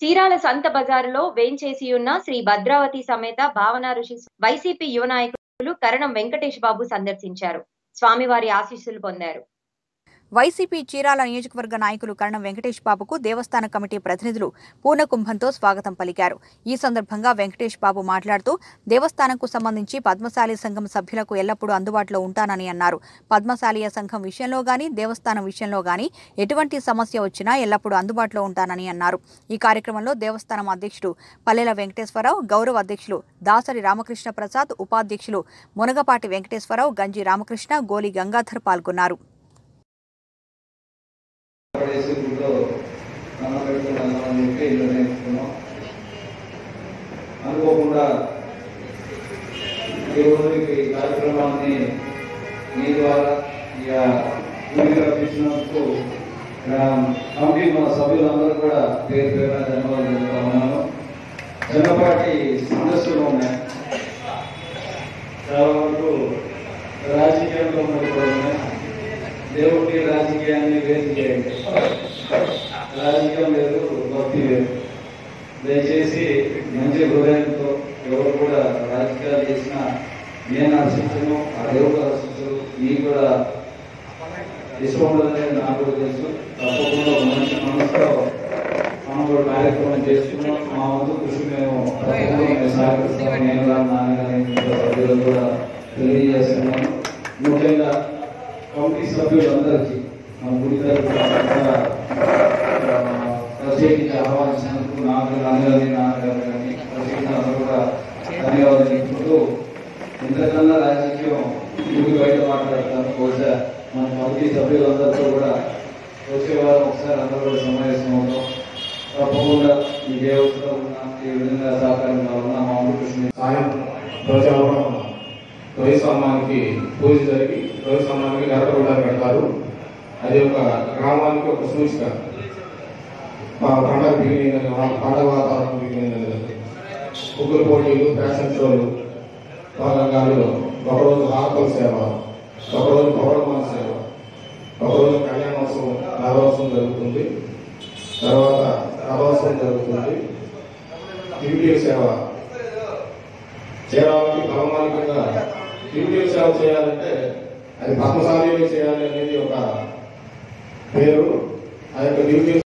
చీరాల సంత బజారులో వేంచేసి ఉన్న శ్రీ భద్రావతి సమేత భావన ఋషి వైసీపీ యువ నాయకులు కరణం వెంకటేష్ బాబు సందర్శించారు స్వామివారి ఆశీస్సులు పొందారు వైసీపీ చీరాల నియోజకవర్గ నాయకులు కరణం వెంకటేష్ బాబుకు దేవస్థాన కమిటీ ప్రతినిధులు పూర్ణకుంభంతో స్వాగతం పలికారు ఈ సందర్భంగా వెంకటేష్ బాబు మాట్లాడుతూ దేవస్థానంకు సంబంధించి పద్మశాలి సంఘం సభ్యులకు ఎల్లప్పుడూ అందుబాటులో ఉంటానని అన్నారు పద్మశాలీయ సంఘం విషయంలో గాని దేవస్థానం విషయంలో గాని ఎటువంటి సమస్య వచ్చినా ఎల్లప్పుడూ అందుబాటులో ఉంటానని అన్నారు ఈ కార్యక్రమంలో దేవస్థానం అధ్యక్షుడు పల్లెల వెంకటేశ్వరరావు గౌరవ అధ్యక్షులు దాసరి రామకృష్ణ ప్రసాద్ ఉపాధ్యక్షులు మునగపాటి వెంకటేశ్వరరావు గంజి రామకృష్ణ గోలి గంగాధర్ పాల్గొన్నారు పడేసి గుడిలో దండం పెట్టుకుని వెళ్దామని చెప్పి నిర్ణయించుకున్నాం అనుకోకుండా ఈ రోజు ఈ కార్యక్రమాన్ని మీ ద్వారా ఇక గుడికి రప్పించినందుకు ఇక్కడ కమిటీ మన సభ్యులందరూ కూడా పేరు పేరున ధన్యవాదాలు చెప్తా ఉన్నాను చిన్నపాటి సమస్యలు ఉన్నాయి చాలా వరకు రాజకీయంలో ఉన్నాయి దేవుడికి రాజకీయాన్ని వేరు చేయండి రాజకీయం లేదు భక్తి లేదు దయచేసి మంచి హృదయంతో ఎవరు కూడా రాజకీయాలు చేసినా నేను హర్షించను ఆ దేవుడు హర్షించరు ఈ కూడా ఇష్టం ఉండదని నాకు కూడా తెలుసు తప్పకుండా ఒక మంచి మనసుతో మనం కూడా కార్యక్రమం చేస్తున్నాం మా వంతు కృషి మేము తప్పకుండా మేము సహకరిస్తాం నేను కానీ నాన్న కానీ ఇంట్లో సభ్యులు కూడా తెలియజేస్తున్నాను ముఖ్యంగా కమిటీ సభ్యులందరికీ మన గుడి తరఫున కూడా, ఆ, ప్రత్యేకించి ఆహ్వానించినందుకు నాకు నాన్నగారి నాన్నగారు కానీ ప్రత్యేకంగా అందరూ కూడా ధన్యవాదాలు చెప్పుకుంటూ ఇంతకన్నా రాజకీయం గుడి బయట మాట్లాడతాను బహుశా మన కమిటీ సభ్యులందరితో కూడా వచ్చే వారం ఒకసారి అందరూ కూడా సమావేశం అవుతాం తప్పకుండా ఈ దేవతలో ఉన్న ఈ విధంగా సహకారం కావాలన్నా మా కృష్ణ సాయం ధ్వజావరం ధ్వజ స్తంభానికి పూజ జరిగి ధ్వజ స్తంభానికి గరకగొండ పెడతారు అది ఒక గ్రామానికి ఒక సూచిక మా పండగ బిగినింగ్ పండగ వాతావరణం బిగినింగ్ ముగ్గురు పోటీలు ఫ్యాషన్ షోలు భాగంగా ఒకరోజు హారతల సేవ ఒకరోజు పౌర్ణమాన సేవ ఒకరోజు కళ్యాణోత్సవం రథోత్సవం జరుగుతుంది తర్వాత రథోత్సవం జరుగుతుంది దివ్య సేవ చేరాలని ప్రామాణికంగా దివ్య సేవ చేయాలంటే అది పద్మశాలిలో చేయాలి అనేది ఒక పేరు ఆ యొక్క దివ్య